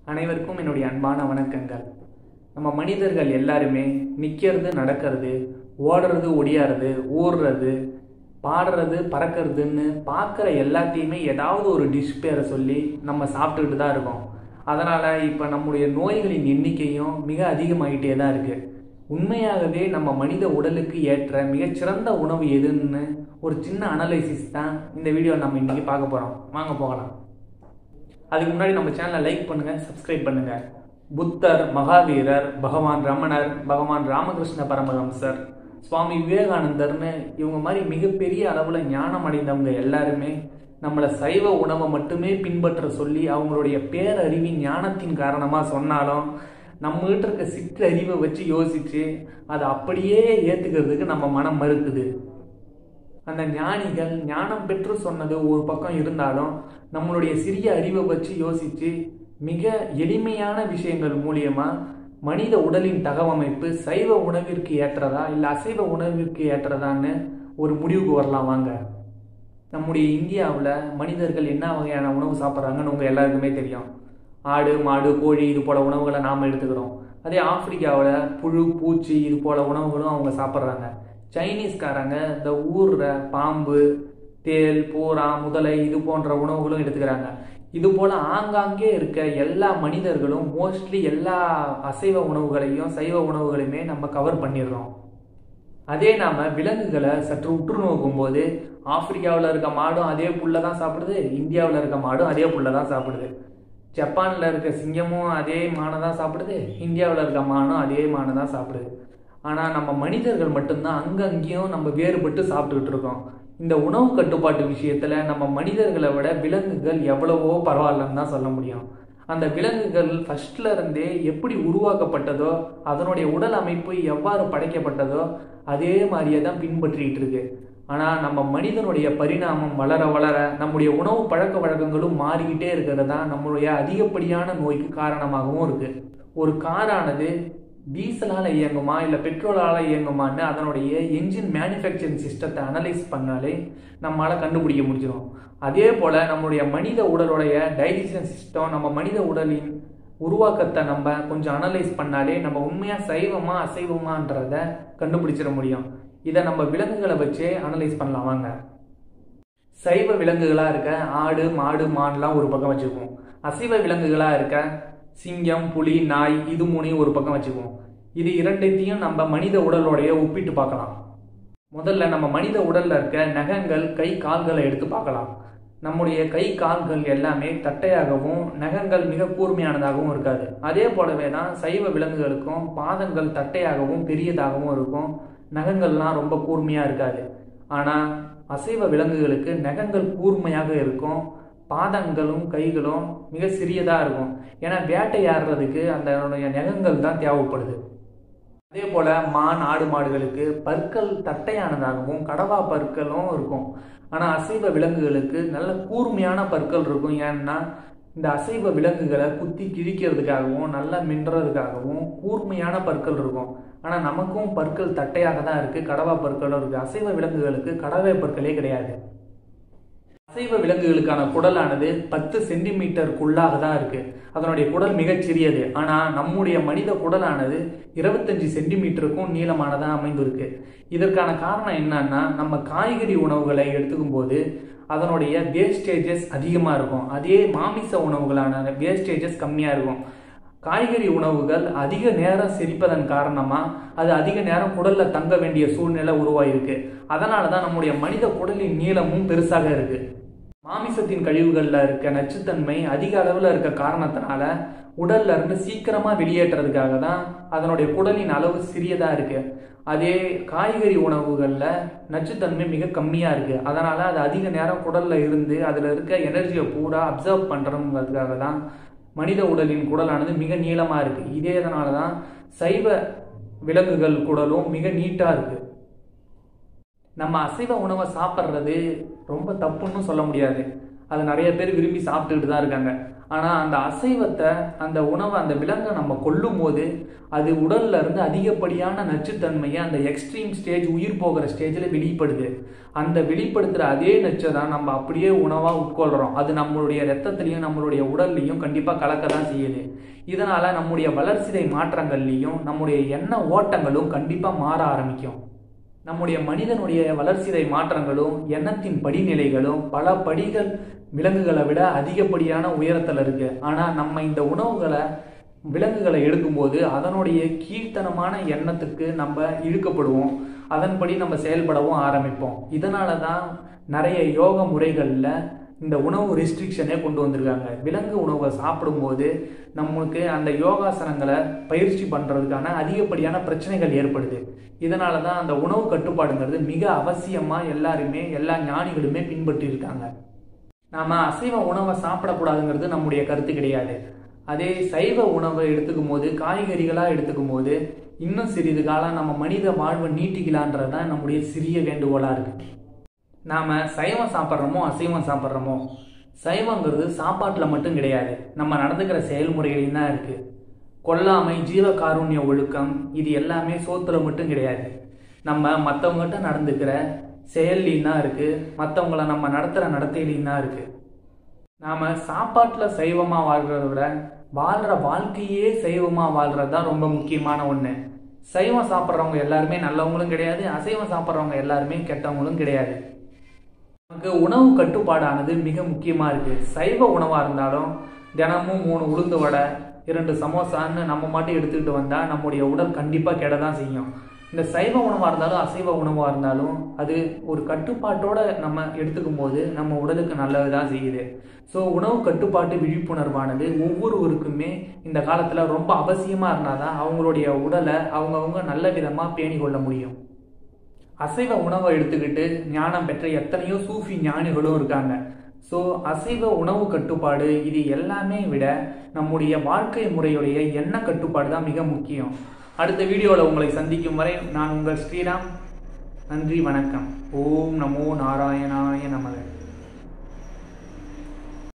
அனைவருக்கும் என்னுடைய அன்பான வணக்கங்கள் நம்ம மனிதர்கள் எல்லாருமே நிற்கிறது நடக்கிறது ஓடுறது ஒடியாறது ஊறுறது பாடுறது பறக்கிறதுன்னு பார்க்குற எல்லாத்தையுமே ஏதாவது ஒரு டிஷ் பேரை சொல்லி நம்ம சாப்பிட்டுக்கிட்டு தான் இருக்கோம் அதனால் இப்போ நம்முடைய நோய்களின் எண்ணிக்கையும் மிக அதிகமாகிட்டே தான் இருக்குது உண்மையாகவே நம்ம மனித உடலுக்கு ஏற்ற மிகச்சிறந்த உணவு எதுன்னு ஒரு சின்ன அனலைசிஸ் தான் இந்த வீடியோவில் நம்ம இன்றைக்கி பார்க்க போகிறோம் வாங்க போகலாம் அதுக்கு முன்னாடி நம்ம சேனலை லைக் பண்ணுங்க சப்ஸ்கிரைப் பண்ணுங்க புத்தர் மகாவீரர் பகவான் ரமணர் பகவான் ராமகிருஷ்ண பரமஹம்சர் சுவாமி விவேகானந்தர்னு இவங்க மாதிரி மிகப்பெரிய அளவில் ஞானம் அடைந்தவங்க எல்லாருமே நம்மளை சைவ உணவை மட்டுமே பின்பற்ற சொல்லி அவங்களுடைய பேரறிவின் ஞானத்தின் காரணமாக சொன்னாலும் நம்மகிட்ட இருக்க சிற்றறிவை வச்சு யோசிச்சு அதை அப்படியே ஏற்றுக்கிறதுக்கு நம்ம மனம் மறுக்குது அந்த ஞானிகள் ஞானம் பெற்று சொன்னது ஒரு பக்கம் இருந்தாலும் நம்மளுடைய சிறிய அறிவை வச்சு யோசிச்சு மிக எளிமையான விஷயங்கள் மூலியமா மனித உடலின் தகவமைப்பு சைவ உணவிற்கு ஏற்றதா இல்லை அசைவ உணவிற்கு ஏற்றதான்னு ஒரு முடிவுக்கு வரலாம் வாங்க நம்முடைய இந்தியாவில் மனிதர்கள் என்ன வகையான உணவு சாப்பிட்றாங்கன்னு உங்கள் எல்லாருக்குமே தெரியும் ஆடு மாடு கோழி இது போல உணவுகளை நாம் எடுத்துக்கிறோம் அதே ஆப்பிரிக்காவில் புழு பூச்சி இது போல உணவுகளும் அவங்க சாப்பிட்றாங்க சைனீஸ்காரங்க இந்த ஊர்ற பாம்பு தேல் பூரா முதலை இது போன்ற உணவுகளும் எடுத்துக்கிறாங்க இது போல ஆங்காங்கே இருக்க எல்லா மனிதர்களும் மோஸ்ட்லி எல்லா அசைவ உணவுகளையும் சைவ உணவுகளையுமே நம்ம கவர் பண்ணிடுறோம் அதே நாம விலங்குகளை சற்று உற்று நோக்கும் போது ஆப்பிரிக்காவில் இருக்க மாடும் அதே புல்லை தான் சாப்பிடுது இந்தியாவில் இருக்க மாடும் அதே புல்லை தான் சாப்பிடுது ஜப்பானில் இருக்க சிங்கமும் அதே மானை தான் சாப்பிடுது இந்தியாவில் இருக்க மானும் அதே மானை தான் சாப்பிடுது ஆனால் நம்ம மனிதர்கள் மட்டும்தான் அங்கங்கேயும் நம்ம வேறுபட்டு சாப்பிட்டுக்கிட்டு இருக்கோம் இந்த உணவு கட்டுப்பாட்டு விஷயத்தில் நம்ம மனிதர்களை விட விலங்குகள் எவ்வளவோ பரவாயில்லன்னு தான் சொல்ல முடியும் அந்த விலங்குகள் ஃபர்ஸ்ட்ல இருந்தே எப்படி உருவாக்கப்பட்டதோ அதனுடைய உடல் அமைப்பு எவ்வாறு படைக்கப்பட்டதோ அதே மாதிரியே தான் பின்பற்றிட்டு இருக்கு ஆனால் நம்ம மனிதனுடைய பரிணாமம் வளர வளர நம்முடைய உணவு பழக்க வழக்கங்களும் மாறிக்கிட்டே இருக்கிறது தான் நம்மளுடைய அதிகப்படியான நோய்க்கு காரணமாகவும் இருக்கு ஒரு காரானது டீசலால் இயங்குமா இல்லை பெட்ரோலால் இயங்குமான்னு அதனுடைய என்ஜின் மேனுஃபேக்சரிங் சிஸ்டத்தை அனலைஸ் பண்ணாலே நம்மளால் கண்டுபிடிக்க முடிஞ்சிடும் அதே போல் நம்மளுடைய மனித உடலுடைய டைஜஷன் சிஸ்டம் நம்ம மனித உடலின் உருவாக்கத்தை நம்ம கொஞ்சம் அனலைஸ் பண்ணாலே நம்ம உண்மையாக சைவமா அசைவமான்றத கண்டுபிடிச்சிட முடியும் இதை நம்ம விலங்குகளை வச்சே அனலைஸ் பண்ணலாம் வாங்க சைவ விலங்குகளாக இருக்க ஆடு மாடு மான்லாம் ஒரு பக்கம் வச்சுக்குவோம் அசைவ விலங்குகளாக இருக்க சிங்கம் புலி நாய் இது மூணையும் ஒரு பக்கம் வச்சுக்குவோம் இது இரண்டைத்தையும் நம்ம மனித உடலோடைய ஒப்பிட்டு பார்க்கலாம் முதல்ல நம்ம மனித உடல்ல இருக்க நகங்கள் கை கால்களை எடுத்து பார்க்கலாம் நம்முடைய கை கால்கள் எல்லாமே தட்டையாகவும் நகங்கள் மிக கூர்மையானதாகவும் இருக்காது அதே போலவே தான் சைவ விலங்குகளுக்கும் பாதங்கள் தட்டையாகவும் பெரியதாகவும் இருக்கும் நகங்கள்லாம் ரொம்ப கூர்மையாக இருக்காது ஆனால் அசைவ விலங்குகளுக்கு நகங்கள் கூர்மையாக இருக்கும் பாதங்களும் கைகளும் மிக சிறியதாக இருக்கும் ஏன்னா வேட்டையாடுறதுக்கு அந்த நகங்கள் தான் தேவைப்படுது அதே போல் மான் ஆடு மாடுகளுக்கு பற்கள் தட்டையானதாகவும் கடவா பற்களும் இருக்கும் ஆனால் அசைவ விலங்குகளுக்கு நல்ல கூர்மையான பற்கள் இருக்கும் ஏன்னா இந்த அசைவ விலங்குகளை குத்தி கிழிக்கிறதுக்காகவும் நல்லா மின்றதுக்காகவும் கூர்மையான பற்கள் இருக்கும் ஆனால் நமக்கும் பற்கள் தட்டையாக தான் இருக்குது கடவா பற்களும் இருக்குது அசைவ விலங்குகளுக்கு கடவை பற்களே கிடையாது அசைவ விலங்குகளுக்கான குடலானது பத்து சென்டிமீட்டருக்குள்ளாக தான் இருக்கு அதனுடைய குடல் மிகச் சிறியது ஆனால் நம்முடைய மனித குடலானது இருபத்தஞ்சு சென்டிமீட்டருக்கும் நீளமானதாக அமைந்திருக்கு இதற்கான காரணம் என்னன்னா நம்ம காய்கறி உணவுகளை எடுத்துக்கும் போது அதனுடைய வேஸ்டேஜஸ் அதிகமாக இருக்கும் அதே மாமிச உணவுகளான வேஸ்டேஜஸ் கம்மியாக இருக்கும் காய்கறி உணவுகள் அதிக நேரம் செரிப்பதன் காரணமாக அது அதிக நேரம் குடலில் தங்க வேண்டிய சூழ்நிலை உருவாயிருக்கு அதனால தான் நம்முடைய மனித குடலின் நீளமும் பெருசாக இருக்கு மாமிசத்தின் கழிவுகளில் இருக்க நச்சுத்தன்மை அதிக அளவில் இருக்க காரணத்தினால உடல்ல இருந்து சீக்கிரமாக வெளியேற்றுறதுக்காக தான் அதனுடைய குடலின் அளவு சிறியதாக இருக்கு அதே காய்கறி உணவுகளில் நச்சுத்தன்மை மிக கம்மியாக இருக்கு அதனால அது அதிக நேரம் குடல்ல இருந்து அதில் இருக்க எனர்ஜியை பூரா அப்சர்வ் பண்ணுறதுக்காக தான் மனித உடலின் குடலானது மிக நீளமாக இருக்கு இதே இதனால தான் சைவ விலங்குகள் குடலும் மிக நீட்டாக இருக்கு நம்ம அசைவ உணவை சாப்பிட்றது ரொம்ப தப்புன்னு சொல்ல முடியாது அது நிறைய பேர் விரும்பி சாப்பிட்டுக்கிட்டு தான் இருக்காங்க ஆனால் அந்த அசைவத்தை அந்த உணவை அந்த விலங்கை நம்ம கொல்லும் போது அது உடல்ல இருந்து அதிகப்படியான நச்சுத்தன்மையை அந்த எக்ஸ்ட்ரீம் ஸ்டேஜ் உயிர் போகிற ஸ்டேஜில் வெளிப்படுது அந்த வெளிப்படுத்துகிற அதே நச்சை தான் நம்ம அப்படியே உணவாக உட்கொள்கிறோம் அது நம்மளுடைய ரத்தத்துலேயும் நம்மளுடைய உடல்லையும் கண்டிப்பாக கலக்க தான் செய்யுது இதனால் நம்முடைய வளர்சிதை மாற்றங்கள்லையும் நம்முடைய எண்ண ஓட்டங்களும் கண்டிப்பாக மாற ஆரம்பிக்கும் நம்முடைய மனிதனுடைய வளர்சிதை மாற்றங்களும் எண்ணத்தின் படிநிலைகளும் பல படிகள் விலங்குகளை விட அதிகப்படியான உயரத்தில் இருக்கு ஆனால் நம்ம இந்த உணவுகளை விலங்குகளை எடுக்கும்போது அதனுடைய கீழ்த்தனமான எண்ணத்துக்கு நம்ம இழுக்கப்படுவோம் அதன்படி நம்ம செயல்படவும் ஆரம்பிப்போம் இதனால தான் நிறைய யோக முறைகளில் இந்த உணவு ரெஸ்ட்ரிக்ஷனே கொண்டு வந்திருக்காங்க விலங்கு உணவை சாப்பிடும்போது நமக்கு அந்த யோகாசனங்களை பயிற்சி பண்ணுறதுக்கான அதிகப்படியான பிரச்சனைகள் ஏற்படுது இதனால தான் அந்த உணவு கட்டுப்பாடுங்கிறது மிக அவசியமாக எல்லாருமே எல்லா ஞானிகளுமே பின்பற்றி இருக்காங்க நாம் அசைவ உணவை சாப்பிடக்கூடாதுங்கிறது நம்முடைய கருத்து கிடையாது அதே சைவ உணவை எடுத்துக்கும் போது காய்கறிகளாக எடுத்துக்கும் போது இன்னும் சிறிது காலம் நம்ம மனித வாழ்வை நீட்டிக்கலான்றது தான் நம்முடைய சிறிய வேண்டுகோளாக இருக்குது நாம் சைவம் சாப்பிட்றோமோ அசைவம் சாப்பிட்றோமோ சைவங்கிறது சாப்பாட்டில் மட்டும் கிடையாது நம்ம நடந்துக்கிற செயல்முறைகளையும் தான் இருக்குது கொல்லாமை ஜீவகாருண்ய ஒழுக்கம் இது எல்லாமே சோத்துல மட்டும் கிடையாது நம்ம மற்றவங்ககிட்ட நடந்துக்கிற செயல்லையும் தான் இருக்குது மற்றவங்கள நம்ம நடத்துகிற நடத்தையிலையும் தான் இருக்குது நாம் சாப்பாட்டில் சைவமாக வாழ்கிறத விட வாழ்கிற வாழ்க்கையே சைவமாக வாழ்கிறது தான் ரொம்ப முக்கியமான ஒன்று சைவம் சாப்பிட்றவங்க எல்லாருமே நல்லவங்களும் கிடையாது அசைவம் சாப்பிட்றவங்க எல்லாருமே கெட்டவங்களும் கிடையாது நமக்கு உணவு கட்டுப்பாடானது மிக முக்கியமாக இருக்குது சைவ உணவாக இருந்தாலும் தினமும் மூணு உளுந்து வடை இரண்டு சமோசான்னு நம்ம மட்டும் எடுத்துக்கிட்டு வந்தால் நம்முடைய உடல் கண்டிப்பாக கெட தான் செய்யும் இந்த சைவ உணவாக இருந்தாலும் அசைவ உணவாக இருந்தாலும் அது ஒரு கட்டுப்பாட்டோட நம்ம எடுத்துக்கும் போது நம்ம உடலுக்கு நல்லது தான் செய்யுது ஸோ உணவு கட்டுப்பாட்டு விழிப்புணர்வானது ஒவ்வொருவருக்குமே இந்த காலத்தில் ரொம்ப அவசியமாக இருந்தால் தான் அவங்களுடைய உடலை அவங்கவுங்க நல்ல விதமாக பேணி கொள்ள முடியும் அசைவ உணவை எடுத்துக்கிட்டு ஞானம் பெற்ற எத்தனையோ சூஃபி ஞானிகளும் இருக்காங்க ஸோ அசைவ உணவு கட்டுப்பாடு இது எல்லாமே விட நம்முடைய வாழ்க்கை முறையுடைய எண்ண கட்டுப்பாடு தான் மிக முக்கியம் அடுத்த வீடியோவில் உங்களை சந்திக்கும் வரை நான் உங்கள் ஸ்ரீராம் நன்றி வணக்கம் ஓம் நமோ நாராயணாய நமக